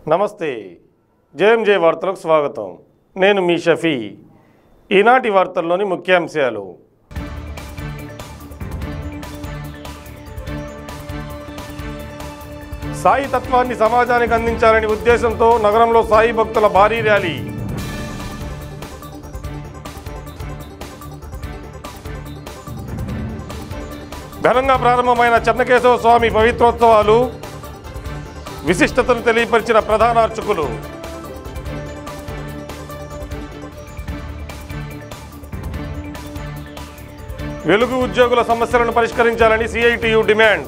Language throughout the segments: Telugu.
నమస్తే జేఎంజే వార్తలకు స్వాగతం నేను మీ షఫీ ఈనాటి వార్తల్లోని ముఖ్యాంశాలు సాయి తత్వాన్ని సమాజానికి అందించాలనే ఉద్దేశంతో నగరంలో సాయి భక్తుల భారీ ర్యాలీ ఘనంగా ప్రారంభమైన చెన్నకేశవ స్వామి పవిత్రోత్సవాలు విశిష్టతను తెలియపరిచిన ప్రధాన అర్చకులు వెలుగు ఉద్యోగుల సమస్యలను పరిష్కరించాలని సిఐటియు డిమాండ్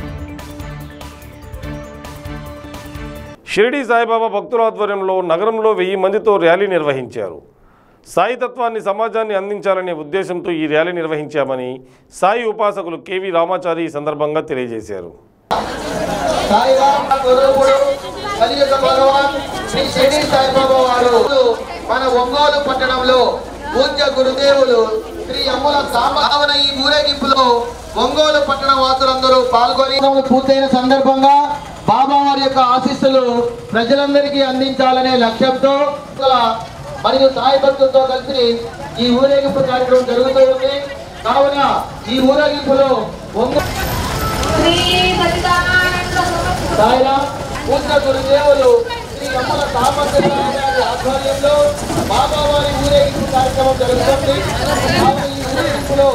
షిరిడి సాయిబాబా భక్తుల ఆధ్వర్యంలో నగరంలో వెయ్యి మందితో ర్యాలీ నిర్వహించారు సాయి తత్వాన్ని సమాజాన్ని అందించాలనే ఉద్దేశంతో ఈ ర్యాలీ నిర్వహించామని సాయి ఉపాసకులు కేవి రామాచారి ఈ సందర్భంగా తెలియజేశారు సాయిరామ్ స్వరూపుడు కలియుగ భగవాన్ శ్రీ షిరిడి సాయిబాబా వారు మన ఒంగోలు పట్టణంలో పూజ్య గురుదేవులు శ్రీ అమ్ముల సాంబవన ఈ ఊరేగింపులో ఒంగోలు పట్టణ వాసులందరూ పాల్గొని పూర్తయిన సందర్భంగా బాబా వారి యొక్క ఆశీస్సులు ప్రజలందరికీ అందించాలనే లక్ష్యంతో మరియు సాయి భక్తులతో కలిసి ఈ ఊరేగింపు కార్యక్రమం జరుగుతూ ఉంది కావున ఈ ఊరేగింపులో ఒంగోలు సాయిరా పూజ గురుదేవులు శ్రీ అమ్మల సామర్థ్య గారి ఆధ్వర్యంలో బాబావారి ఊరేగింపు కార్యక్రమం జరుగుతుంది కావున ఈ ఊరేగింపులో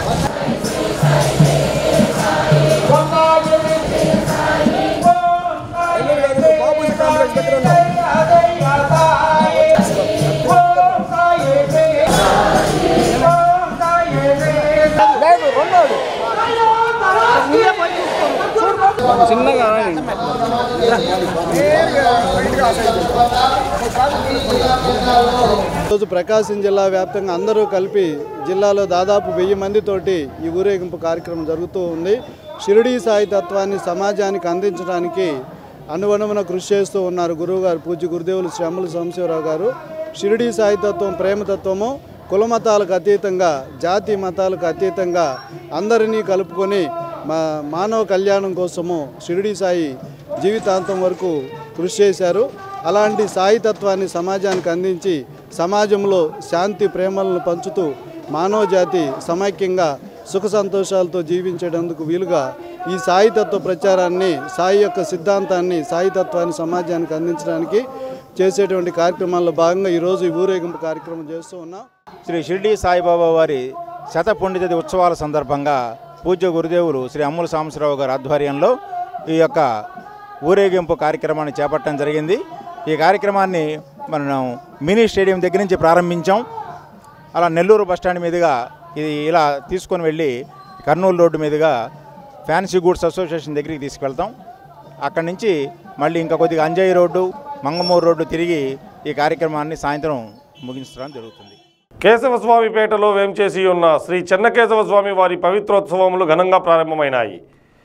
ఈరోజు ప్రకాశం జిల్లా వ్యాప్తంగా అందరూ కలిపి జిల్లాలో దాదాపు వెయ్యి మందితోటి ఈ ఊరేగింపు కార్యక్రమం జరుగుతూ ఉంది షిరిడీ సాయి తత్వాన్ని సమాజానికి అందించడానికి అనువనువున కృషి చేస్తూ ఉన్నారు గురువుగారు పూజ్య గురుదేవులు శ్రీ అమ్ముల సోమశివరావు గారు షిరిడీ సాయి తత్వం ప్రేమతత్వము కుల మతాలకు అతీతంగా జాతి మతాలకు అతీతంగా అందరినీ కలుపుకొని మా మానవ కళ్యాణం కోసము షిరిడీ సాయి జీవితాంతం వరకు కృషి చేశారు అలాంటి సాయి తత్వాన్ని సమాజానికి అందించి సమాజంలో శాంతి ప్రేమలను పంచుతూ మానవ జాతి సమైక్యంగా సుఖ సంతోషాలతో జీవించేటందుకు వీలుగా ఈ సాయి తత్వ ప్రచారాన్ని సాయి యొక్క సిద్ధాంతాన్ని సాయి తత్వాన్ని సమాజానికి అందించడానికి చేసేటువంటి కార్యక్రమాల్లో భాగంగా ఈరోజు ఈ ఊరేగింపు కార్యక్రమం చేస్తూ ఉన్నాం శ్రీ షిర్డీ సాయిబాబా వారి శత పుణ్యతిథి ఉత్సవాల సందర్భంగా పూజ్య గురుదేవులు శ్రీ అమ్ముల సాంబశివరావు గారి ఆధ్వర్యంలో ఈ యొక్క ఊరేగింపు కార్యక్రమాన్ని చేపట్టడం జరిగింది ఈ కార్యక్రమాన్ని మనం మినీ స్టేడియం దగ్గర నుంచి ప్రారంభించాం అలా నెల్లూరు బస్టాండ్ మీదుగా ఇది ఇలా తీసుకొని వెళ్ళి కర్నూలు రోడ్డు మీదుగా ఫ్యాన్సీ గూడ్స్ అసోసియేషన్ దగ్గరికి తీసుకెళ్తాం అక్కడి నుంచి మళ్ళీ ఇంకా కొద్దిగా అంజయ్ రోడ్డు మంగమూరు రోడ్డు తిరిగి ఈ కార్యక్రమాన్ని సాయంత్రం ముగించడం జరుగుతుంది కేశవస్వామిపేటలో వేంచేసి ఉన్న శ్రీ చెన్నకేశవ స్వామి వారి పవిత్రోత్సవములు ఘనంగా ప్రారంభమైనాయి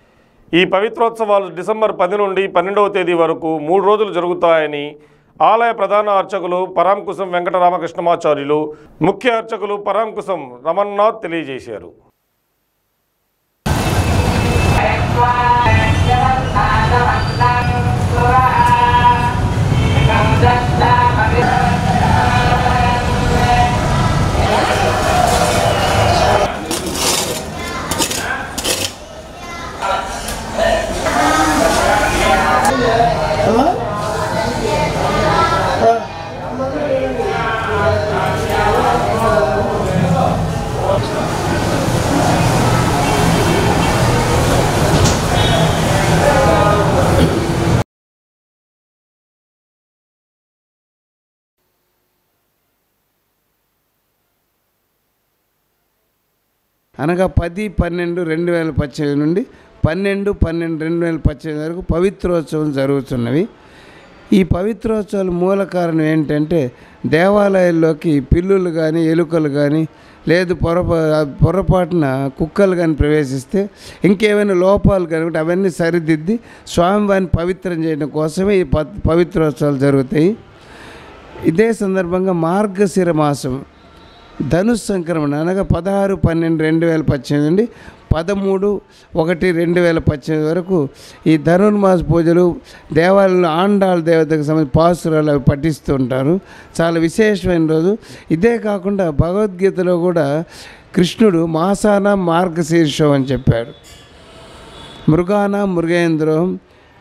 ఈ పవిత్రోత్సవాలు డిసెంబర్ పది నుండి పన్నెండవ తేదీ వరకు మూడు రోజులు జరుగుతాయని ఆలయ ప్రధాన అర్చకులు పరాంకుశం వెంకటరామకృష్ణమాచార్యులు ముఖ్య అర్చకులు పరాంకుశం రమణనాథ్ తెలియజేశారు అనగా పది పన్నెండు రెండు వేల పద్దెనిమిది నుండి పన్నెండు పన్నెండు రెండు వేల పద్దెనిమిది వరకు పవిత్రోత్సవం జరుగుతున్నవి ఈ పవిత్రోత్సవాల మూల కారణం ఏంటంటే దేవాలయాల్లోకి పిల్లులు కానీ ఎలుకలు కానీ లేదు పొరపా పొరపాటున కుక్కలు కానీ ప్రవేశిస్తే ఇంకేమైనా లోపాలు కనుక అవన్నీ సరిదిద్ది స్వామివారిని పవిత్రం చేయడం కోసమే ఈ ప పవిత్రోత్సవాలు జరుగుతాయి ఇదే సందర్భంగా మార్గశిర మాసం ధనుస్ సంక్రమణ అనగా పదహారు పన్నెండు రెండు వేల పద్దెనిమిది నుండి పదమూడు ఒకటి రెండు వేల పద్దెనిమిది వరకు ఈ ధనుర్మాస పూజలు దేవాలయంలో ఆండాళ్ళ దేవతకు సంబంధించి పాసురాలు అవి పఠిస్తూ ఉంటారు చాలా విశేషమైన రోజు ఇదే కాకుండా భగవద్గీతలో కూడా కృష్ణుడు మాసాన మార్గశీర్షం అని చెప్పాడు మృగాన మృగేంద్రం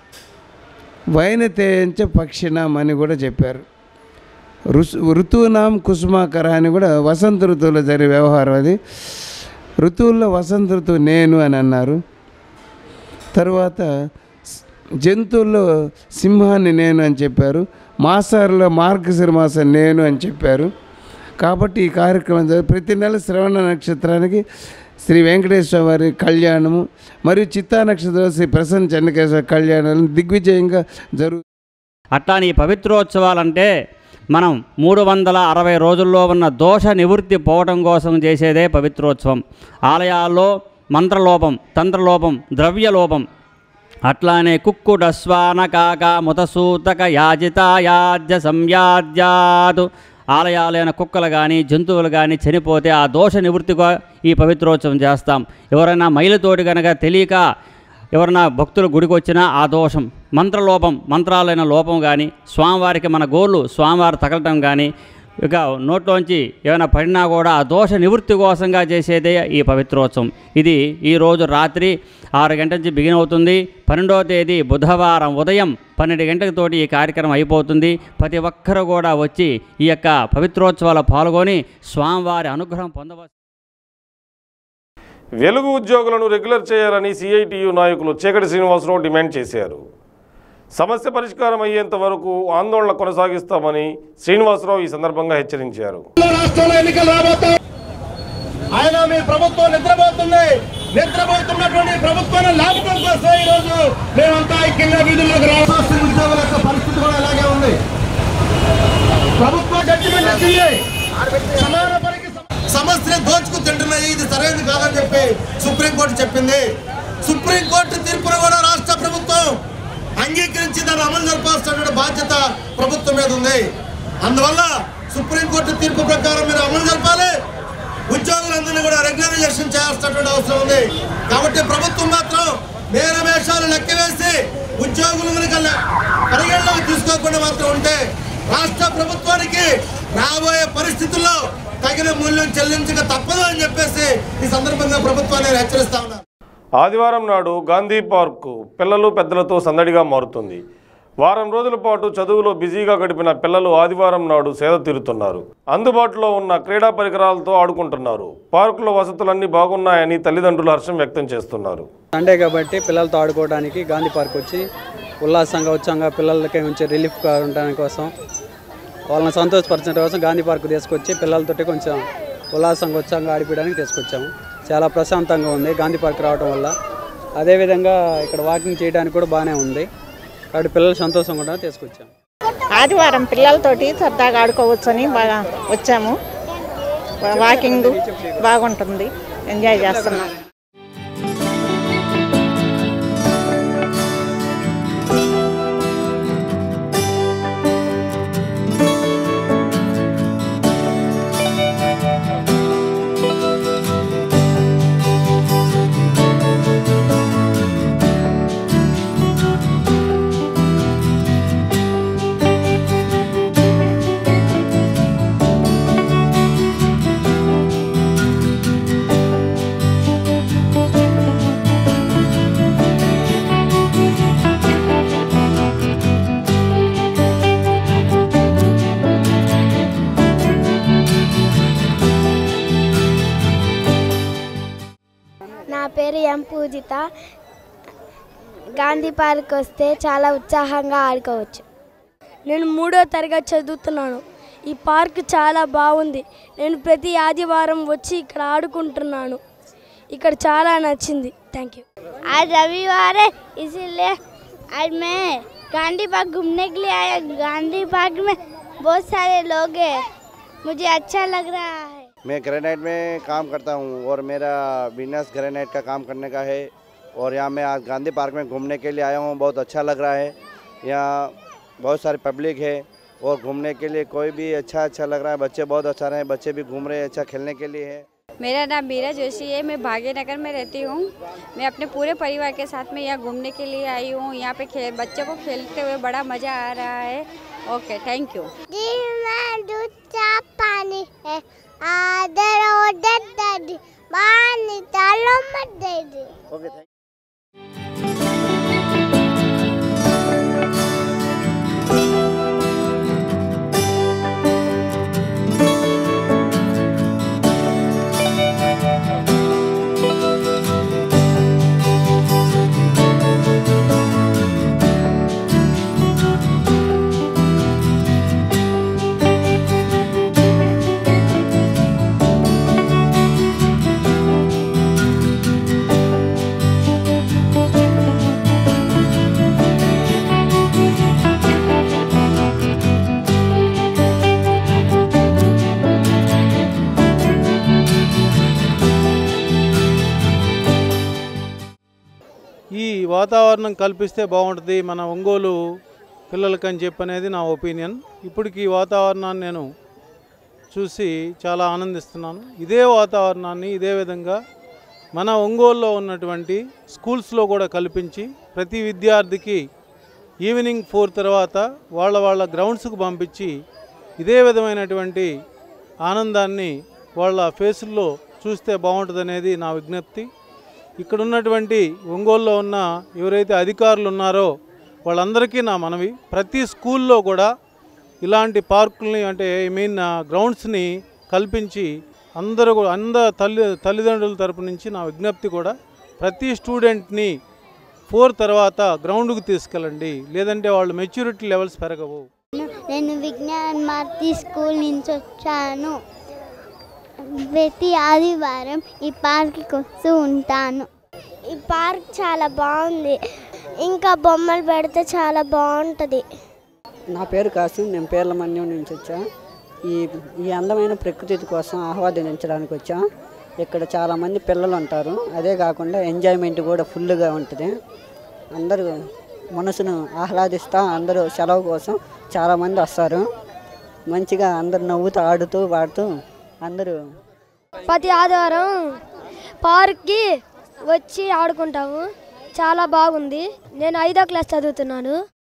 వైనతేయంచ పక్షిణం అని కూడా చెప్పారు ఋసు ఋతువునాం కుసుమాకర అని కూడా వసంత ఋతువులో జరిగే వ్యవహారం అది ఋతువుల్లో వసంత ఋతువు నేను అని అన్నారు తర్వాత స్- జంతువుల్లో సింహాన్ని నేను అని చెప్పారు మాసారులో మార్గశిర మాసం నేను అని చెప్పారు కాబట్టి ఈ కార్యక్రమం జరు- ప్రతి నెల శ్రవణ నక్షత్రానికి శ్రీ వెంకటేశ్వర వారి కళ్యాణము మరియు చిత్తా నక్షత్రం శ్రీ ప్రసన్న చెన్నకేశ్వర కళ్యాణాలు దిగ్విజయంగా జరుగు అట్లాని ఈ పవిత్రోత్సవాలంటే మనం మూడు వందల అరవై రోజుల్లో ఉన్న దోష నివృత్తి పోవటం కోసం చేసేదే పవిత్రోత్సవం ఆలయాల్లో మంత్రలోపం తంత్రలోపం ద్రవ్యలోపం అట్లానే కుక్కుడ శ్వాన కాక ముతసూతక యాజిత యాజ్య సంయాజ్యాదు ఆలయాలైన కుక్కలు కానీ జంతువులు కానీ చనిపోతే ఆ దోష నివృత్తిగా ఈ పవిత్రోత్సవం చేస్తాం ఎవరైనా మైలుతోటి కనుక తెలియక ఎవరైనా భక్తులు గుడికి వచ్చినా ఆ దోషం మంత్రలోపం మంత్రాలైన లోపం కానీ స్వామివారికి మన గోళ్ళు స్వామివారు తగలటం కానీ ఇక నోట్లోంచి ఏమైనా పడినా కూడా ఆ దోష నివృత్తి కోసంగా చేసేదే ఈ పవిత్రోత్సవం ఇది ఈరోజు రాత్రి ఆరు గంటల నుంచి బిగిన్ అవుతుంది పన్నెండవ తేదీ బుధవారం ఉదయం పన్నెండు గంటలతోటి ఈ కార్యక్రమం అయిపోతుంది ప్రతి ఒక్కరు కూడా వచ్చి ఈ యొక్క పవిత్రోత్సవాలు పాల్గొని స్వామివారి అనుగ్రహం పొందవచ్చు వెలుగు ఉద్యోగులను రెగ్యులర్ చేయాలని సిఐటియు నాయకులు చీకటి శ్రీనివాసరావు డిమాండ్ చేశారు సమస్య పరిష్కారం అయ్యేంత వరకు ఆందోళన కొనసాగిస్తామని శ్రీనివాసరావు ఈ సందర్భంగా హెచ్చరించారు రాష్ట్రంలో ఎన్నికలు రాబోతాయి ఆయన మీ ప్రభుత్వం నిద్రపోతుంది నిద్రపోతున్నటువంటి ప్రభుత్వాన్ని లాభం కోసం ఈ రోజు మేమంతా ఐక్యంగా వీధుల్లోకి రావాల్సిన ఉద్యోగుల యొక్క పరిస్థితి కూడా అలాగే ఉంది ప్రభుత్వం జడ్జిమెంట్ వచ్చింది సమాన పనికి సమ- సమస్యను దోచుకు తింటున్నాయి ఇది సరైనది కాదని చెప్పి సుప్రీంకోర్టు చెప్పింది సుప్రీంకోర్టు తీర్పును కూడా రాష్ట్ర ప్రభుత్వం అంగీకరించి దాన్ని అమలు జరపాల్సినటువంటి బాధ్యత ప్రభుత్వం మీద ఉంది అందువల్ల సుప్రీంకోర్టు తీర్పు ప్రకారం మీరు అమలు జరపాలి ఉద్యోగులందరినీ కూడా రెగ్యులరైజేషన్ చేయాల్సినటువంటి అవసరం ఉంది కాబట్టి ప్రభుత్వం మాత్రం నేరమేషాలు లెక్కవేసి ఉద్యోగులు కనుక లె- పరిగణలోకి తీసుకోకుండా మాత్రం ఉంటే రాష్ట్ర ప్రభుత్వానికి రాబోయే పరిస్థితుల్లో తగిన మూల్యం చెల్లించక తప్పదు అని చెప్పేసి ఈ సందర్భంగా ప్రభుత్వాన్ని హెచ్చరిస్తా ఉన్నారు ఆదివారం నాడు గాంధీ పార్కు పిల్లలు పెద్దలతో సందడిగా మారుతుంది వారం రోజుల పాటు చదువులో బిజీగా గడిపిన పిల్లలు ఆదివారం నాడు సేద తీరుతున్నారు అందుబాటులో ఉన్న క్రీడా పరికరాలతో ఆడుకుంటున్నారు పార్కులో వసతులన్నీ బాగున్నాయని తల్లిదండ్రులు హర్షం వ్యక్తం చేస్తున్నారు సండే కాబట్టి పిల్లలతో ఆడుకోవడానికి గాంధీ పార్క్ వచ్చి ఉల్లాసంగా ఉత్సాహంగా పిల్లలకి కొంచెం రిలీఫ్గా ఉండడానికి కోసం వాళ్ళని సంతోషపరచడం కోసం గాంధీ పార్క్ తీసుకొచ్చి పిల్లలతోటి కొంచెం ఉల్లాసంగా ఉత్సాహంగా ఆడిపించడానికి తీసుకొచ్చాము చాలా ప్రశాంతంగా ఉంది గాంధీ పార్క్ రావడం వల్ల అదేవిధంగా ఇక్కడ వాకింగ్ చేయడానికి కూడా బాగానే ఉంది కాబట్టి పిల్లలు సంతోషంగా కూడా తీసుకొచ్చాము ఆదివారం పిల్లలతోటి సరదాగా ఆడుకోవచ్చని బాగా వచ్చాము వాకింగ్ బాగుంటుంది ఎంజాయ్ చేస్తున్నాం నా పేరు ఎం పూజిత గాంధీ పార్క్ వస్తే చాలా ఉత్సాహంగా ఆడుకోవచ్చు నేను మూడో తరగతి చదువుతున్నాను ఈ పార్క్ చాలా బాగుంది నేను ప్రతి ఆదివారం వచ్చి ఇక్కడ ఆడుకుంటున్నాను ఇక్కడ చాలా నచ్చింది థ్యాంక్ యూ आज रविवार है इसीलिए आज मैं गांधी पार्क घूमने के लिए आया गांधी पार्क में बहुत सारे लोग हैं मुझे अच्छा लग रहा है मैं ग्रेनाइट में काम करता हूँ और मेरा बिजनेस ग्रेनाइट का काम करने का है और यहाँ मैं आज गांधी पार्क में घूमने के लिए आया हूँ बहुत अच्छा लग रहा है यहाँ बहुत सारी पब्लिक है और घूमने के लिए कोई भी अच्छा अच्छा लग रहा है बच्चे बहुत अच्छा रहे हैं बच्चे भी घूम रहे हैं अच्छा खेलने के लिए है मेरा नाम मीरा जोशी है मैं भाग्यनगर में रहती हूँ मैं अपने पूरे परिवार के साथ में यहाँ घूमने के लिए आई हूँ यहाँ पे खेल बच्चों को खेलते हुए बड़ा मज़ा आ रहा है ओके थैंक यू जी मैं दूध चाप पानी है आदर ओदर दादी पानी तालो मत दे दी ओके थैंक ఈ వాతావరణం కల్పిస్తే బాగుంటుంది మన ఒంగోలు పిల్లలకని చెప్పి అనేది నా ఒపీనియన్ ఇప్పటికి ఈ వాతావరణాన్ని నేను చూసి చాలా ఆనందిస్తున్నాను ఇదే వాతావరణాన్ని ఇదే విధంగా మన ఒంగోలులో ఉన్నటువంటి స్కూల్స్లో కూడా కల్పించి ప్రతి విద్యార్థికి ఈవినింగ్ ఫోర్ తర్వాత వాళ్ళ వాళ్ళ గ్రౌండ్స్కు పంపించి ఇదే విధమైనటువంటి ఆనందాన్ని వాళ్ళ ఫేసుల్లో చూస్తే బాగుంటుందనేది నా విజ్ఞప్తి ఇక్కడ ఉన్నటువంటి ఒంగోలులో ఉన్న ఎవరైతే అధికారులు ఉన్నారో వాళ్ళందరికీ నా మనవి ప్రతి స్కూల్లో కూడా ఇలాంటి పార్కుల్ని అంటే ఐ మీన్ గ్రౌండ్స్ని కల్పించి అందరూ కూడా అంద తల్లి తల్లిదండ్రుల తరపు నుంచి నా విజ్ఞప్తి కూడా ప్రతి స్టూడెంట్ని ఫోర్ తర్వాత గ్రౌండ్కి తీసుకెళ్ళండి లేదంటే వాళ్ళు మెచ్యూరిటీ లెవెల్స్ పెరగవు నేను విజ్ఞాన్ మార్తి స్కూల్ నుంచి వచ్చాను ప్రతి ఆదివారం ఈ పార్క్కి వస్తూ ఉంటాను ఈ పార్క్ చాలా బాగుంది ఇంకా బొమ్మలు పెడితే చాలా బాగుంటుంది నా పేరు కాసిం నేను పేర్ల మన్యం నుంచి వచ్చా ఈ ఈ అందమైన ప్రకృతి కోసం ఆహ్వానించడానికి వచ్చా ఇక్కడ చాలామంది పిల్లలు ఉంటారు అదే కాకుండా ఎంజాయ్మెంట్ కూడా ఫుల్గా ఉంటుంది అందరూ మనసును ఆహ్లాదిస్తూ అందరూ సెలవు కోసం చాలామంది వస్తారు మంచిగా అందరు నవ్వుతూ ఆడుతూ పాడుతూ అందరూ ప్రతి ఆదివారం పార్క్కి వచ్చి ఆడుకుంటాము చాలా బాగుంది నేను ఐదో క్లాస్ చదువుతున్నాను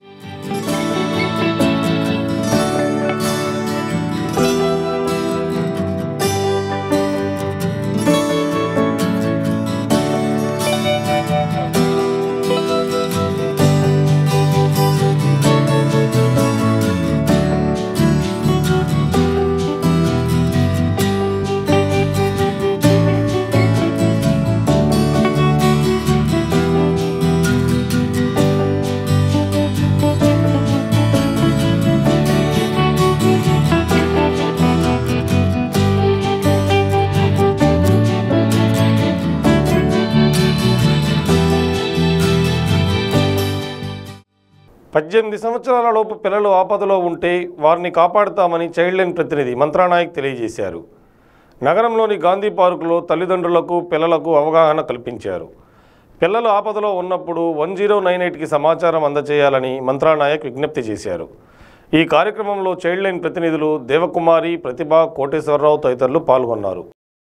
పద్దెనిమిది సంవత్సరాల లోపు పిల్లలు ఆపదలో ఉంటే వారిని కాపాడుతామని చైల్డ్ లైన్ ప్రతినిధి మంత్రానాయక్ తెలియజేశారు నగరంలోని గాంధీ పార్కులో తల్లిదండ్రులకు పిల్లలకు అవగాహన కల్పించారు పిల్లలు ఆపదలో ఉన్నప్పుడు వన్ జీరో నైన్ ఎయిట్కి సమాచారం అందజేయాలని మంత్రానాయక్ విజ్ఞప్తి చేశారు ఈ కార్యక్రమంలో చైల్డ్ లైన్ ప్రతినిధులు దేవకుమారి ప్రతిభ కోటేశ్వరరావు తదితరులు పాల్గొన్నారు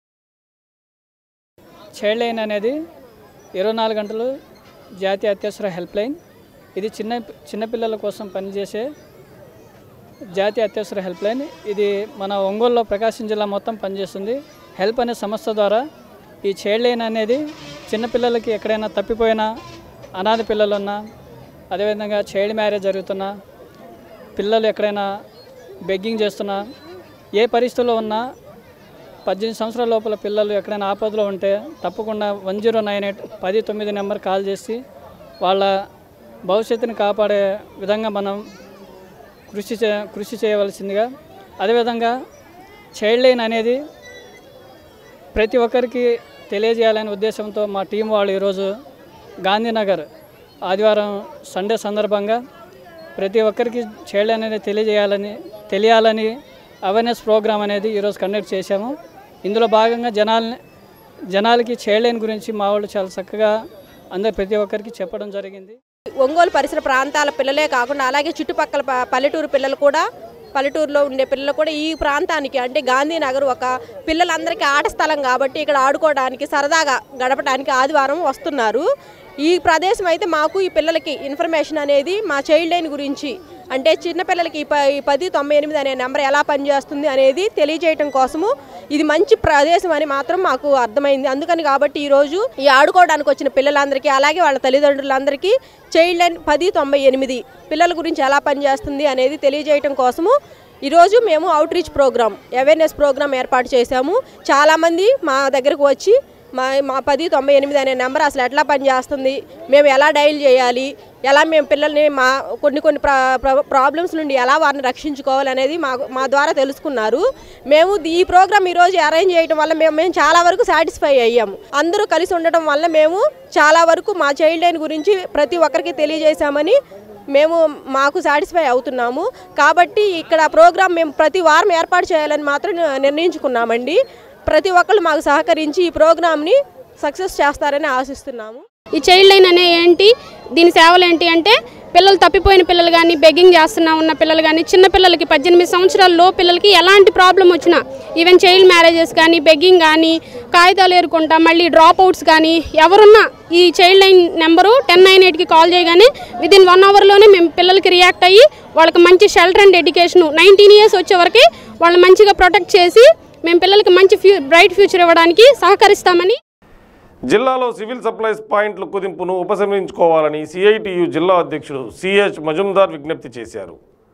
చైల్డ్ లైన్ అనేది ఇరవై నాలుగు గంటలు జాతీయ అత్యవసర హెల్ప్ లైన్ ఇది చిన్న చిన్నపిల్లల కోసం పనిచేసే జాతీయ అత్యవసర హెల్ప్ లైన్ ఇది మన ఒంగోలులో ప్రకాశం జిల్లా మొత్తం పనిచేస్తుంది హెల్ప్ అనే సంస్థ ద్వారా ఈ చైల్డ్ లైన్ అనేది చిన్నపిల్లలకి ఎక్కడైనా తప్పిపోయినా అనాథ పిల్లలు ఉన్నా అదేవిధంగా చైల్డ్ మ్యారేజ్ జరుగుతున్నా పిల్లలు ఎక్కడైనా బెగ్గింగ్ చేస్తున్నా ఏ పరిస్థితుల్లో ఉన్నా పద్దెనిమిది సంవత్సరాల లోపల పిల్లలు ఎక్కడైనా ఆపదలో ఉంటే తప్పకుండా వన్ జీరో నైన్ ఎయిట్ పది తొమ్మిది నెంబర్ కాల్ చేసి వాళ్ళ భవిష్యత్తుని కాపాడే విధంగా మనం కృషి చే కృషి చేయవలసిందిగా అదేవిధంగా చైల్డ్ లైన్ అనేది ప్రతి ఒక్కరికి తెలియజేయాలనే ఉద్దేశంతో మా టీం వాళ్ళు ఈరోజు గాంధీనగర్ ఆదివారం సండే సందర్భంగా ప్రతి ఒక్కరికి చైల్డ్ లైన్ అనేది తెలియజేయాలని తెలియాలని అవేర్నెస్ ప్రోగ్రామ్ అనేది ఈరోజు కండక్ట్ చేశాము ఇందులో భాగంగా జనాల్ని జనాలకి చైల్డ్ లైన్ గురించి మా వాళ్ళు చాలా చక్కగా అందరు ప్రతి ఒక్కరికి చెప్పడం జరిగింది ఒంగోలు పరిసర ప్రాంతాల పిల్లలే కాకుండా అలాగే చుట్టుపక్కల ప- పల్లెటూరు పిల్లలు కూడా పల్లెటూరులో ఉండే పిల్లలు కూడా ఈ ప్రాంతానికి అంటే గాంధీనగర్ ఒక పిల్లలందరికీ ఆట స్థలం కాబట్టి ఇక్కడ ఆడుకోవడానికి సరదాగా గడపడానికి ఆదివారం వస్తున్నారు ఈ ప్రదేశం అయితే మాకు ఈ పిల్లలకి ఇన్ఫర్మేషన్ అనేది మా చైల్డ్ లైన్ గురించి అంటే చిన్న పిల్లలకి ఈ ప- ఈ పది తొంభై ఎనిమిది అనే నెంబర్ ఎలా పనిచేస్తుంది అనేది తెలియజేయటం కోసము ఇది మంచి ప్రదేశం అని మాత్రం మాకు అర్థమైంది అందుకని కాబట్టి ఈరోజు ఈ ఆడుకోవడానికి వచ్చిన పిల్లలందరికీ అలాగే వాళ్ళ తల్లిదండ్రులందరికీ చైల్డ్ లైన్ పది తొంభై ఎనిమిది పిల్లల గురించి ఎలా పనిచేస్తుంది అనేది తెలియజేయటం కోసము ఈరోజు మేము outreach programme awareness programme ఏర్పాటు చేశాము చాలామంది మా దగ్గరకు వచ్చి మా మా పది తొంభై ఎనిమిది అనే నెంబర్ అసలు ఎట్లా పనిచేస్తుంది మేము ఎలా డైల్ చేయాలి ఎలా మేము పిల్లల్ని మా కొన్ని కొన్ని ప్రాబ్లమ్స్ నుండి ఎలా వారిని రక్షించుకోవాలి అనేది మా మా ద్వారా తెలుసుకున్నారు మేము ఈ ప్రోగ్రామ్ ఈరోజు అరేంజ్ చేయడం వల్ల మేము మేము చాలా వరకు సాటిస్ఫై అయ్యాము అందరూ కలిసి ఉండటం వల్ల మేము చాలా వరకు మా చైల్డ్ లైన్ గురించి ప్రతి ఒక్కరికి తెలియజేశామని మేము మాకు సాటిస్ఫై అవుతున్నాము కాబట్టి ఇక్కడ ప్రోగ్రామ్ మేము ప్రతి వారం ఏర్పాటు చేయాలని మాత్రం నిర్ణయించుకున్నామండి ప్రతి ఒక్కళ్ళు మాకు సహకరించి ఈ ప్రోగ్రామ్ని సక్సెస్ చేస్తారని ఆశిస్తున్నాము ఈ చైల్డ్ లైన్ అనే ఏంటి దీని సేవలు ఏంటి అంటే పిల్లలు తప్పిపోయిన పిల్లలు కానీ బెగ్గింగ్ చేస్తున్నా ఉన్న పిల్లలు కానీ చిన్న పిల్లలకి పద్దెనిమిది సంవత్సరాల్లో పిల్లలకి ఎలాంటి ప్రాబ్లం వచ్చినా ఈవెన్ చైల్డ్ మ్యారేజెస్ కానీ బెగ్గింగ్ కానీ కాగితాలు ఏరుకుంటా మళ్ళీ డ్రాప్ అవుట్స్ కానీ ఎవరున్నా ఈ Childline number ten nine ఎయిట్కి కాల్ చేయగానే విదిన్ వన్ అవర్లోనే మేము పిల్లలకి రియాక్ట్ అయ్యి వాళ్ళకి మంచి shelter and education nineteen years వచ్చే వరకు వాళ్ళని మంచిగా ప్రొటెక్ట్ చేసి మేము పిల్లలకి మంచి ఫ్యూ బ్రైట్ ఫ్యూచర్ ఇవ్వడానికి సహకరిస్తామని జిల్లాలో సివిల్ సప్లైస్ పాయింట్ల కుదింపును ఉపసంహరించుకోవాలని సిఐటియు జిల్లా అధ్యక్షుడు సిహెచ్ మజుందార్ విజ్ఞప్తి చేశారు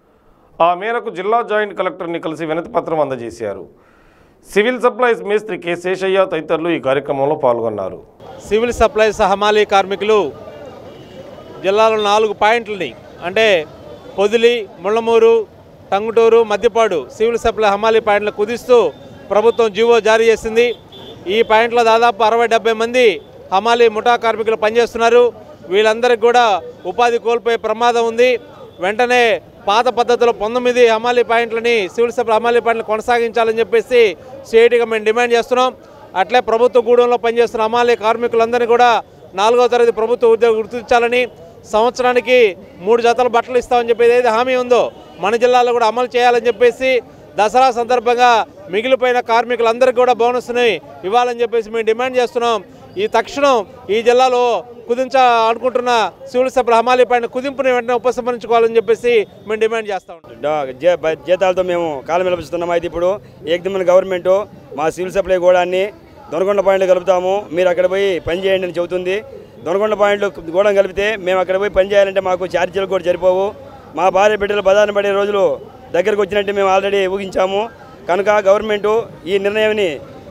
ఆ మేరకు జిల్లా జాయింట్ కలెక్టర్ని కలిసి వినతిపత్రం అందజేశారు సివిల్ సప్లైస్ మేస్త్రి కె శేషయ్య తదితరులు ఈ కార్యక్రమంలో పాల్గొన్నారు సివిల్ సప్లైస్ హమాలీ కార్మికులు జిల్లాలో నాలుగు పాయింట్లని అంటే పొదిలి ముళ్ళమూరు టంగుటూరు మద్దిపాడు సివిల్ సప్లై హమాలీ పాయింట్లు కుదిస్తూ ప్రభుత్వం జీవో జారీ చేసింది ఈ పాయింట్లో దాదాపు అరవై డెబ్బై మంది హమాలీ ముఠా కార్మికులు పనిచేస్తున్నారు వీళ్ళందరికీ కూడా ఉపాధి కోల్పోయే ప్రమాదం ఉంది వెంటనే పాత పద్ధతిలో పంతొమ్మిది హమాలీ పాయింట్లని సివిల్ సప్లై హమాలీ పాయింట్లు కొనసాగించాలని చెప్పేసి సిఐటిగా మేము డిమాండ్ చేస్తున్నాం అట్లే ప్రభుత్వ గూడెంలో పనిచేస్తున్న హమాలీ కార్మికులందరినీ కూడా నాలుగో తరగతి ప్రభుత్వ ఉద్యోగం గుర్తించాలని సంవత్సరానికి మూడు జతల బట్టలు ఇస్తామని చెప్పి ఏదైతే హామీ ఉందో మన జిల్లాలో కూడా అమలు చేయాలని చెప్పేసి దసరా సందర్భంగా మిగిలిపోయిన కార్మికులందరికీ కూడా బోనస్ని ఇవ్వాలని చెప్పేసి మేము డిమాండ్ చేస్తున్నాం ఈ తక్షణం ఈ జిల్లాలో కుదించ అనుకుంటున్న సివిల్ సభ్యుల హమాలీ పైన కుదింపుని వెంటనే ఉపసంహరించుకోవాలని చెప్పేసి మేము డిమాండ్ చేస్తా ఉంటాం డా- జీ- బ- జీతాలతో మేము కాలం నిలబిస్తున్నాం అయితే ఇప్పుడు ఏకదమైన గవర్నమెంట్ మా సివిల్ సప్లై గోడాన్ని దొనకొండ పాయింట్లు కలుపుతాము మీరు అక్కడ పోయి పని చేయండి అని చెబుతుంది దొనకొండ పాయింట్లు గోడం కలిపితే మేము అక్కడ పోయి పని చేయాలంటే మాకు ఛార్జీలు కూడా సరిపోవు మా భార్య బిడ్డలు బదాన పడే రోజులు దగ్గరకు వచ్చినట్టు మేము ఆల్రెడీ ఊహించాము కనుక గవర్నమెంట్ ఈ నిర్ణయాన్ని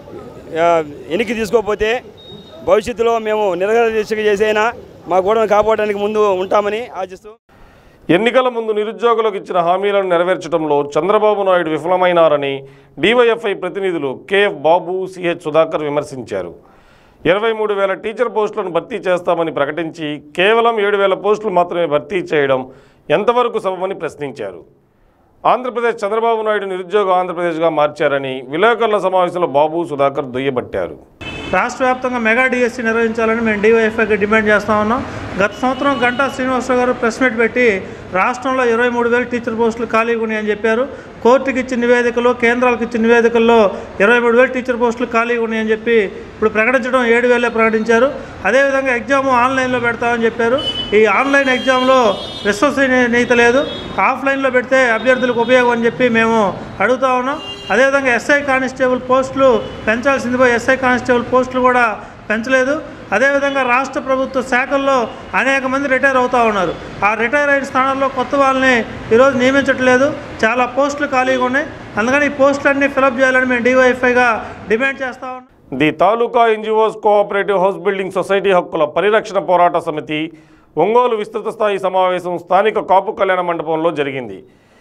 ఆ, వెనక్కి తీసుకోకపోతే భవిష్యత్తులో మేము నిరగదీక్ష చేసైనా మా గోడను కాపాడడానికి ముందు ఉంటామని ఆశిస్తూ ఎన్నికల ముందు నిరుద్యోగులకు ఇచ్చిన హామీలను నెరవేర్చడంలో చంద్రబాబు నాయుడు విఫలమైనారని డివైఎఫ్ఐ ప్రతినిధులు కెఎఫ్ బాబు సిహెచ్ సుధాకర్ విమర్శించారు ఇరవై మూడు వేల టీచర్ పోస్టులను భర్తీ చేస్తామని ప్రకటించి కేవలం ఏడు వేల పోస్టులు మాత్రమే భర్తీ చేయడం ఎంతవరకు సబమని ప్రశ్నించారు ఆంధ్రప్రదేశ్ చంద్రబాబు నాయుడు నిరుద్యోగ ఆంధ్రప్రదేశ్గా మార్చారని విలేకరుల సమావేశంలో బాబు సుధాకర్ దుయ్యబట్టారు రాష్ట్ర వ్యాప్తంగా మెగా డిఎస్సి నిర్వహించాలని మేము డివైఎఫ్ఐకి డిమాండ్ చేస్తా ఉన్నాం గత సంవత్సరం గంటా శ్రీనివాసరావు గారు ప్రెస్ మీట్ పెట్టి రాష్ట్రంలో ఇరవై మూడు వేలు టీచర్ పోస్టులు ఖాళీగా ఉన్నాయని చెప్పారు కోర్టుకి ఇచ్చిన నివేదికలో కేంద్రాలకు ఇచ్చిన నివేదికల్లో ఇరవై మూడు వేలు టీచర్ పోస్టులు ఖాళీగా ఉన్నాయని చెప్పి ఇప్పుడు ప్రకటించడం ఏడు వేలే ప్రకటించారు అదేవిధంగా ఎగ్జామ్ ఆన్లైన్లో పెడతామని చెప్పారు ఈ ఆన్లైన్ ఎగ్జామ్లో విశ్వసనీయత లేదు ఆఫ్లైన్లో పెడితే అభ్యర్థులకు ఉపయోగం అని చెప్పి మేము అడుగుతా ఉన్నాం అదేవిధంగా ఎస్ఐ కానిస్టేబుల్ పోస్టులు పెంచాల్సింది పోయి ఎస్ఐ కానిస్టేబుల్ పోస్టులు కూడా పెంచలేదు అదేవిధంగా రాష్ట్ర ప్రభుత్వ శాఖల్లో అనేక మంది రిటైర్ అవుతూ ఉన్నారు ఆ రిటైర్ అయిన స్థానాల్లో కొత్త వాళ్ళని ఈరోజు నియమించట్లేదు చాలా పోస్టులు ఖాళీగా ఉన్నాయి అందుకని ఈ పోస్టులన్నీ ఫిలప్ చేయాలని మేము డివైఎఫ్ఐగా డిమాండ్ చేస్తా ఉన్నాం the taluka NGOs cooperative house building society హక్కుల పరిరక్షణ పోరాట సమితి ఒంగోలు విస్తృత స్థాయి సమావేశం స్థానిక కాపు కళ్యాణ మండపంలో జరిగింది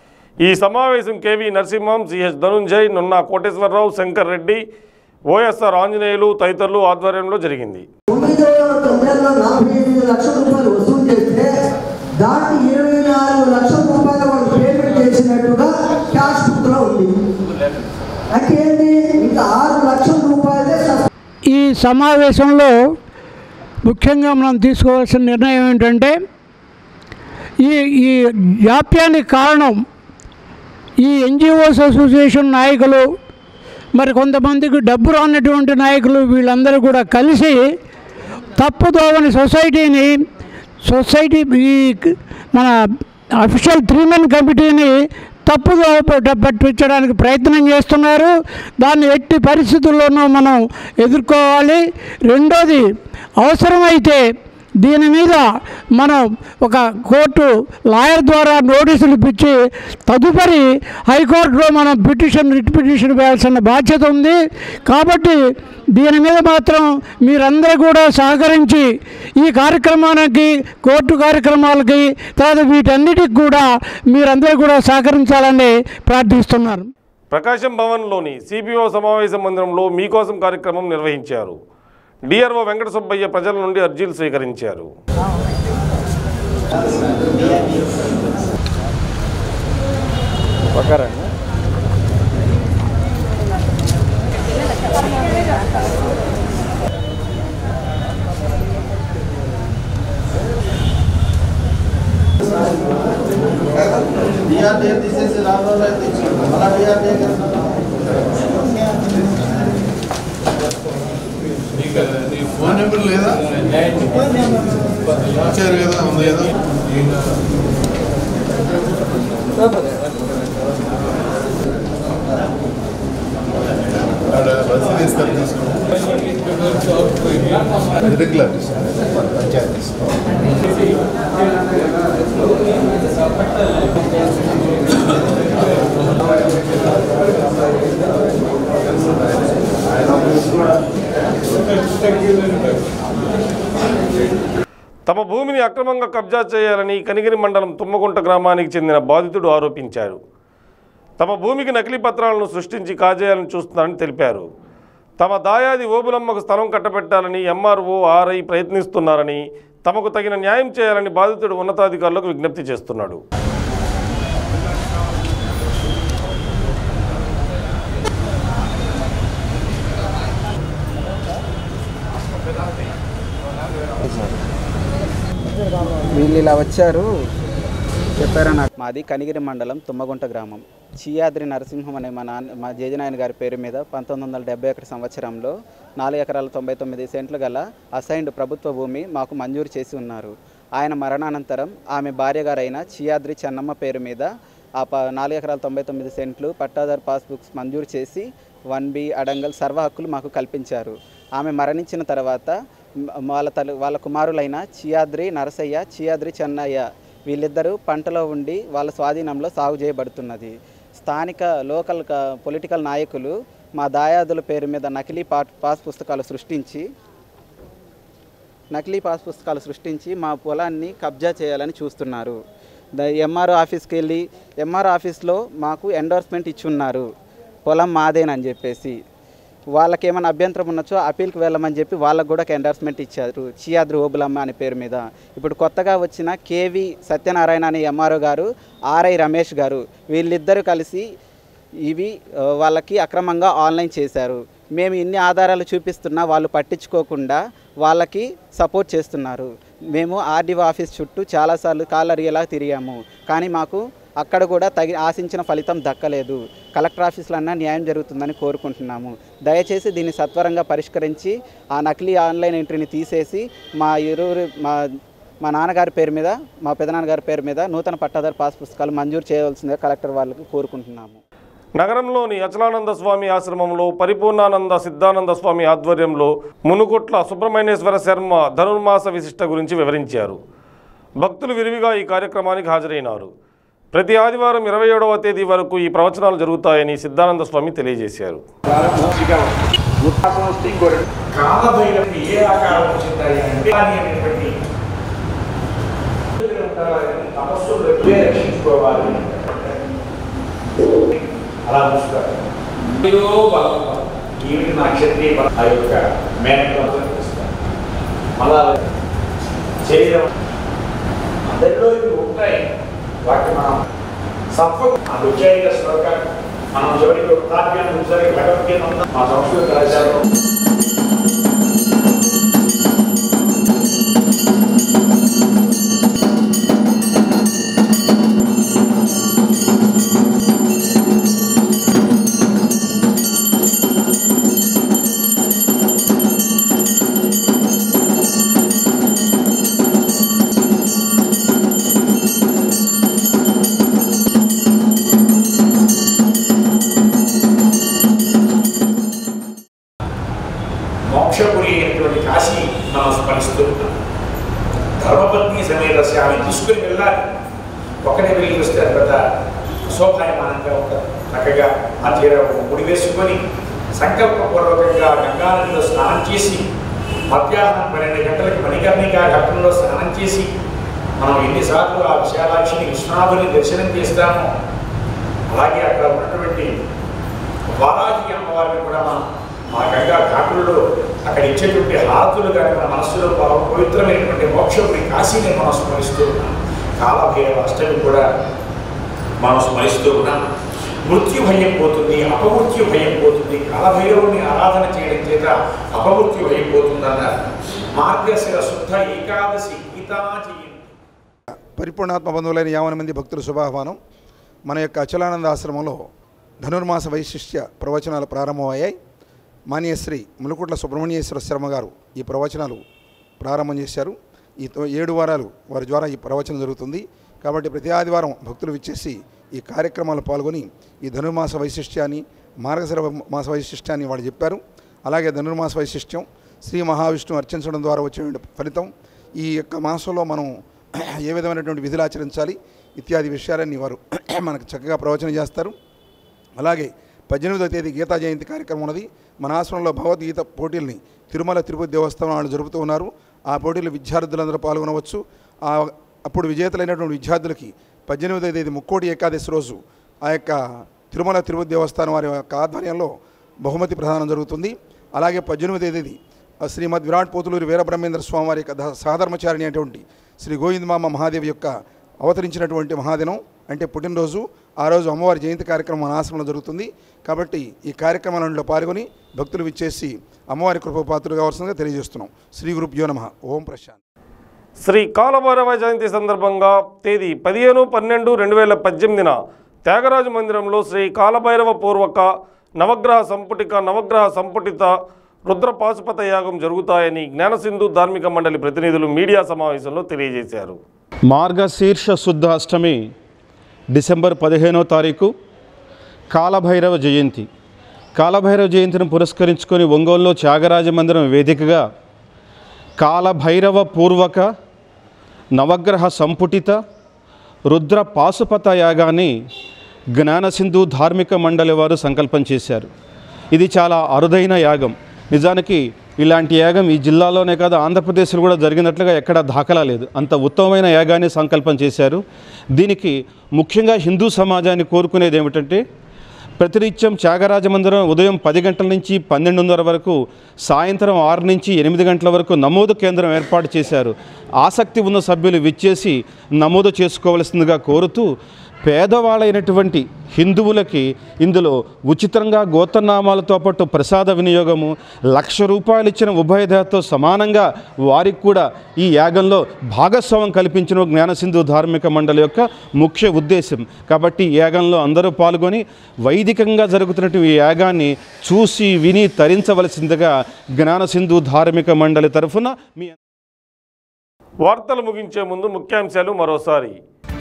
ఈ సమావేశం KV Narasimham CH Dhananjay Nunna Koteswararao Shankar Reddy OSR Anjaneyulu తదితరులు ఆధ్వర్యంలో జరిగింది తొమ్మిది వందల తొంభైలో నలభై ఎనిమిది లక్షల రూపాయలు వసూలు చేస్తే దాన్ని ఇరవై నాలుగు లక్షల రూపాయలు వాళ్ళు పేమెంట్ చేసినట్టుగా క్యాష్ బుక్ లో ఉంది అంటే ఏంటి ఇంకా ఆరు లక్షల రూపాయలే సస్- ఈ సమావేశంలో ముఖ్యంగా మనం తీసుకోవాల్సిన నిర్ణయం ఏంటంటే ఈ ఈ జాప్యానికి కారణం ఈ ఎన్జిఓస్ అసోసియేషన్ నాయకులు మరి కొంతమందికి డబ్బు రానటువంటి నాయకులు వీళ్ళందరూ కూడా కలిసి తప్పుదోవని సొసైటీని సొసైటీ ఈ మన అఫీషియల్ త్రీ మెన్ కమిటీని తప్పుదో పట్ట- పట్టించడానికి ప్రయత్నం చేస్తున్నారు దాన్ని ఎట్టి పరిస్థితుల్లోనూ మనం ఎదుర్కోవాలి రెండోది అవసరమైతే దీని మీద మనం ఒక కోర్టు లాయర్ ద్వారా నోటీసులు ఇప్పించి తదుపరి హైకోర్టులో మనం పిటిషన్ రిట్ పిటిషన్ వేయాల్సిన బాధ్యత ఉంది కాబట్టి దీని మీద మాత్రం మీరందరూ కూడా సహకరించి ఈ కార్యక్రమానికి కోర్టు కార్యక్రమాలకి తర్వాత వీటన్నిటికి కూడా మీరందరూ కూడా సహకరించాలని ప్రార్థిస్తున్నాను ప్రకాశం భవన్లోని సిపిఓ సమావేశ మందిరంలో మీకోసం కార్యక్రమం నిర్వహించారు డిఆర్ఓ వెంకట సుబ్బయ్య ప్రజల నుండి అర్జీలు స్వీకరించారు బిఆర్ డే తీసేసి రాబోయే తెచ్చుకుంటాం మళ్ళా బిఆర్ డే ఫోన్ నెంబర్ లేదా ఇచ్చారు కదా ఉంది కదా ఆడ రసీదు ఇస్తారు తీసుకోండి రెగ్యులర్ పంచాయతీ తమ భూమిని అక్రమంగా కబ్జా చేయాలని కనిగిరి మండలం తుమ్మగుంట గ్రామానికి చెందిన బాధితుడు ఆరోపించారు తమ భూమికి నకిలీ పత్రాలను సృష్టించి కాజేయాలని చూస్తున్నారని తెలిపారు తమ దాయాది ఓబులమ్మకు స్థలం కట్టబెట్టాలని ఎంఆర్ఓ ఆర్ఐ ప్రయత్నిస్తున్నారని తమకు తగిన న్యాయం చేయాలని బాధితుడు ఉన్నతాధికారులకు విజ్ఞప్తి చేస్తున్నాడు వీళ్ళు ఇలా వచ్చారు చెప్పారా నాకు మాది కనిగిరి మండలం తుమ్మగుంట గ్రామం చియాద్రి నరసింహం అనే మా నాన్న మా జేజనాయన గారి పేరు మీద పంతొమ్మిది వందల డెబ్బై ఒకటి సంవత్సరంలో నాలుగు ఎకరాల తొంభై తొమ్మిది సెంట్లు గల అసైన్డ్ ప్రభుత్వ భూమి మాకు మంజూరు చేసి ఉన్నారు ఆయన మరణానంతరం ఆమె భార్య గారైన చియాద్రి చెన్నమ్మ పేరు మీద ఆ ప నాలుగు ఎకరాల తొంభై తొమ్మిది సెంట్లు పట్టాదారు పాస్బుక్స్ మంజూరు చేసి వన్ బి అడంగల్ సర్వ హక్కులు మాకు కల్పించారు ఆమె మరణించిన తర్వాత మ- వాళ్ళ తల్లి వాళ్ళ కుమారులైన చియాద్రి నరసయ్య చియాద్రి చెన్నయ్య వీళ్ళిద్దరూ పంటలో ఉండి వాళ్ళ స్వాధీనంలో సాగు చేయబడుతున్నది స్థానిక లోకల్ క- పొలిటికల్ నాయకులు మా దాయాదుల పేరు మీద నకిలీ పా పాస్ పుస్తకాలు సృష్టించి నకిలీ పాస్ పుస్తకాలు సృష్టించి మా పొలాన్ని కబ్జా చేయాలని చూస్తున్నారు ద ఎంఆర్ఓ ఆఫీస్కి వెళ్ళి ఎంఆర్ఓ ఆఫీస్లో మాకు ఎండోర్స్మెంట్ ఇచ్చున్నారు పొలం మాదేనని చెప్పేసి వాళ్ళకి ఏమైనా అభ్యంతరం ఉన్నచో అప్పీల్కి వెళ్ళమని చెప్పి వాళ్ళకు కూడా ఎండార్స్మెంట్ ఇచ్చారు చియాద్రి ఓబులమ్మ అనే పేరు మీద ఇప్పుడు కొత్తగా వచ్చిన కేవి సత్యనారాయణ అనే ఎంఆర్ఓ గారు ఆర్ఐ రమేష్ గారు వీళ్ళిద్దరూ కలిసి ఇవి ఆ, వాళ్ళకి అక్రమంగా ఆన్లైన్ చేశారు మేము ఇన్ని ఆధారాలు చూపిస్తున్నా వాళ్ళు పట్టించుకోకుండా వాళ్ళకి సపోర్ట్ చేస్తున్నారు మేము ఆర్డీఓ ఆఫీస్ చుట్టూ చాలాసార్లు కాలరియేలా తిరిగాము కానీ మాకు అక్కడ కూడా తగి ఆశించిన ఫలితం దక్కలేదు కలెక్టర్ ఆఫీసులన్నా న్యాయం జరుగుతుందని కోరుకుంటున్నాము దయచేసి దీన్ని సత్వరంగా పరిష్కరించి ఆ నకిలీ ఆన్లైన్ ఎంట్రీని తీసేసి మా ఇరువురు మా మా నాన్నగారి పేరు మీద మా పెదనాన్నగారి పేరు మీద నూతన పట్టాదారు పాస్ పుస్తకాలు మంజూరు చేయవలసిందిగా కలెక్టర్ వాళ్ళకి కోరుకుంటున్నాము నగరంలోని అచలానంద స్వామి ఆశ్రమంలో పరిపూర్ణానంద సిద్ధానంద స్వామి ఆధ్వర్యంలో మునుగొట్ల సుబ్రహ్మణ్యేశ్వర శర్మ ధనుర్మాస విశిష్ట గురించి వివరించారు భక్తులు విరివిగా ఈ కార్యక్రమానికి హాజరైనారు ప్రతి ఆదివారం ఇరవై ఏడవ తేదీ వరకు ఈ ప్రవచనాలు జరుగుతాయని సిద్ధానంద స్వామి తెలియజేశారు కాలభైరవి ఏ ఆకారం వచ్చింది అంటే దాని అనేటువంటి తపస్సు రెగ్యులే రక్షించుకోవాలి అలా చూస్తారు ఏదో బలం ఈవిడ నా క్షత్రియ బలం ఆ యొక్క మేనకం మళ్ళా శరీరం అందరిలో ఇవి ఉంటాయి వాటిని మనం సత్వ ఆ రుచైక శ్లోకం మనం చివరికి కావ్యాన్ని చూసరికి భగవద్గీత ఉందా? మా సంస్కృత కళాశాలలో ఒక్కడే వెళ్ళి వస్తే అది పెద్ద శోభాయమానంగా ఉంటుంది చక్కగా ఆ చీర ముడి వేసుకొని సంకల్పపూర్వకంగా గంగా నదిలో స్నానం చేసి మధ్యాహ్నం పన్నెండు గంటలకి మణికర్ణిక ఘట్టంలో స్నానం చేసి మనం ఎన్నిసార్లు ఆ విశాలాక్షిని విశ్వనాథుని దర్శనం చేస్తామో అలాగే అక్కడ ఉన్నటువంటి వారాహి అమ్మవారిని కూడా మనం ఆ గంగా ఘాటుల్లో అక్కడ ఇచ్చేటువంటి హారతులు కానీ మన మనస్సులో పవ- పవిత్రమైనటువంటి మోక్షపురి కాశీని మనం స్మరిస్తూ ఉన్నాం కాలభైరవ అష్టమి కూడా మనం స్మరిస్తూ ఉన్నాం మృత్యు భయం పోతుంది అపమృత్యు భయం పోతుంది కాలభైరవుని ఆరాధన చేయడం చేత అపమృత్యు భయం పోతుందన్నారు మార్గశిర శుద్ధ ఏకాదశి గీతాజీ పరిపూర్ణాత్మ బంధువులైన యావన మంది భక్తుల శుభాహ్వానం మన యొక్క అచలానంద ఆశ్రమంలో ధనుర్మాస వైశిష్ట్య ప్రవచనాలు ప్రారంభమయ్యాయి మాన్యశ్రీ ములుకుట్ల సుబ్రహ్మణ్యేశ్వర శర్మ గారు ఈ ప్రవచనాలు ప్రారంభం చేశారు ఈ తో- ఏడు వారాలు వారి ద్వారా ఈ ప్రవచనం జరుగుతుంది కాబట్టి ప్రతి ఆదివారం భక్తులు విచ్చేసి ఈ కార్యక్రమాలు పాల్గొని ఈ ధనుర్మాస వైశిష్ట్యాన్ని మార్గశిర మాస వైశిష్ట్యాన్ని వాళ్ళు చెప్పారు అలాగే ధనుర్మాస వైశిష్ట్యం శ్రీ మహావిష్ణువు అర్చించడం ద్వారా వచ్చే ఫలితం ఈ యొక్క మాసంలో మనం ఏ విధమైనటువంటి విధులు ఆచరించాలి ఇత్యాది విషయాలన్నీ వారు మనకు చక్కగా ప్రవచనం చేస్తారు అలాగే పద్దెనిమిదవ తేదీ గీతా జయంతి కార్యక్రమం ఉన్నది మన ఆశ్రమంలో భగవద్గీత పోటీల్ని తిరుమల తిరుపతి దేవస్థానం వాళ్ళు జరుపుతూ ఉన్నారు ఆ పోటీలు విద్యార్థులందరూ పాల్గొనవచ్చు ఆ అప్పుడు విజేతలైనటువంటి విద్యార్థులకి పద్దెనిమిదవ తేదీ ముక్కోటి ఏకాదశి రోజు ఆ యొక్క తిరుమల తిరుపతి దేవస్థానం వారి యొక్క ఆధ్వర్యంలో బహుమతి ప్రదానం జరుగుతుంది అలాగే పద్దెనిమిదవ తేదీ ఆ శ్రీమద్ విరాట్ పోతులూరి వీరబ్రహ్మేంద్ర స్వామి వారి యొక్క ద- సహధర్మచారిణి అనేటువంటి శ్రీ గోవిందమామ మహాదేవి యొక్క అవతరించినటువంటి మహాదినం అంటే పుట్టినరోజు ఆ రోజు అమ్మవారి జయంతి కార్యక్రమం మన ఆశ్రమంలో జరుగుతుంది కాబట్టి ఈ కార్యక్రమాలలో పాల్గొని భక్తులు విచ్చేసి అమ్మవారి కృప పాత్రలు కావాల్సిందిగా తెలియజేస్తున్నాం శ్రీ గురుభ్యో నమ ఓం ప్రశాంత్ శ్రీ కాలభైరవ జయంతి సందర్భంగా తేదీ పదిహేను పన్నెండు రెండు వేల పద్దెనిమిదిన త్యాగరాజు మందిరంలో శ్రీ కాలభైరవ పూర్వక నవగ్రహ సంపుటిక నవగ్రహ సంపుటిత రుద్ర పాశుపత యాగం జరుగుతాయని జ్ఞానసింధు ధార్మిక మండలి ప్రతినిధులు మీడియా సమావేశంలో తెలియజేశారు మార్గశీర్ష శుద్ధ అష్టమి డిసెంబర్ పదిహేనో తారీఖు కాలభైరవ జయంతి కాలభైరవ జయంతిని పురస్కరించుకొని ఒంగోలులో త్యాగరాజ మందిరం వేదికగా కాలభైరవ పూర్వక నవగ్రహ సంపుటిత రుద్ర పాశుపత యాగాన్ని జ్ఞానసింధు ధార్మిక మండలి వారు సంకల్పం చేశారు ఇది చాలా అరుదైన యాగం నిజానికి ఇలాంటి యాగం ఈ జిల్లాలోనే కాదు ఆంధ్రప్రదేశ్లో కూడా జరిగినట్లుగా ఎక్కడ దాఖలా లేదు అంత ఉత్తమమైన యాగాన్ని సంకల్పం చేశారు దీనికి ముఖ్యంగా హిందూ సమాజాన్ని కోరుకునేది ఏమిటంటే ప్రతినిత్యం త్యాగరాజ మందిరం ఉదయం పది గంటల నుంచి పన్నెండున్నర వరకు సాయంత్రం ఆరు నుంచి ఎనిమిది గంటల వరకు నమోదు కేంద్రం ఏర్పాటు చేశారు ఆసక్తి ఉన్న సభ్యులు విచ్చేసి నమోదు చేసుకోవలసిందిగా కోరుతూ పేదవాళ్ళైనటువంటి హిందువులకి ఇందులో ఉచితంగా గోత్రనామాలతో పాటు ప్రసాద వినియోగము లక్ష రూపాయలు ఇచ్చిన ఉభయదేవతో సమానంగా వారికి కూడా ఈ యాగంలో భాగస్వామ్యం కల్పించిన జ్ఞానసింధు ధార్మిక మండలి యొక్క ముఖ్య ఉద్దేశం కాబట్టి ఈ యాగంలో అందరూ పాల్గొని వైదికంగా జరుగుతున్నటువంటి ఈ యాగాన్ని చూసి విని తరించవలసిందిగా జ్ఞానసింధు ధార్మిక మండలి తరఫున మీ వార్తలు ముగించే ముందు ముఖ్యాంశాలు మరోసారి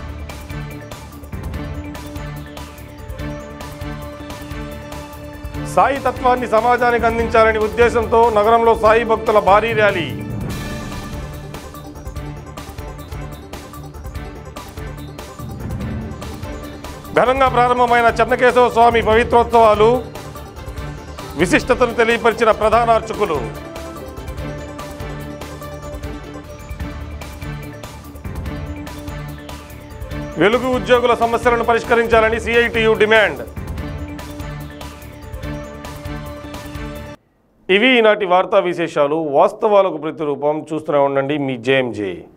సాయి తత్వాన్ని సమాజానికి అందించాలని ఉద్దేశంతో నగరంలో సాయి భక్తుల భారీ ర్యాలీ ఘనంగా ప్రారంభమైన చెన్నకేశవ స్వామి పవిత్రోత్సవాలు విశిష్టతను తెలియపరిచిన ప్రధాన అర్చకులు వెలుగు ఉద్యోగుల సమస్యలను పరిష్కరించాలని సిఐటియు డిమాండ్ ఇవి ఈనాటి వార్తా విశేషాలు వాస్తవాలకు ప్రతిరూపం చూస్తూనే ఉండండి మీ జేఎంజే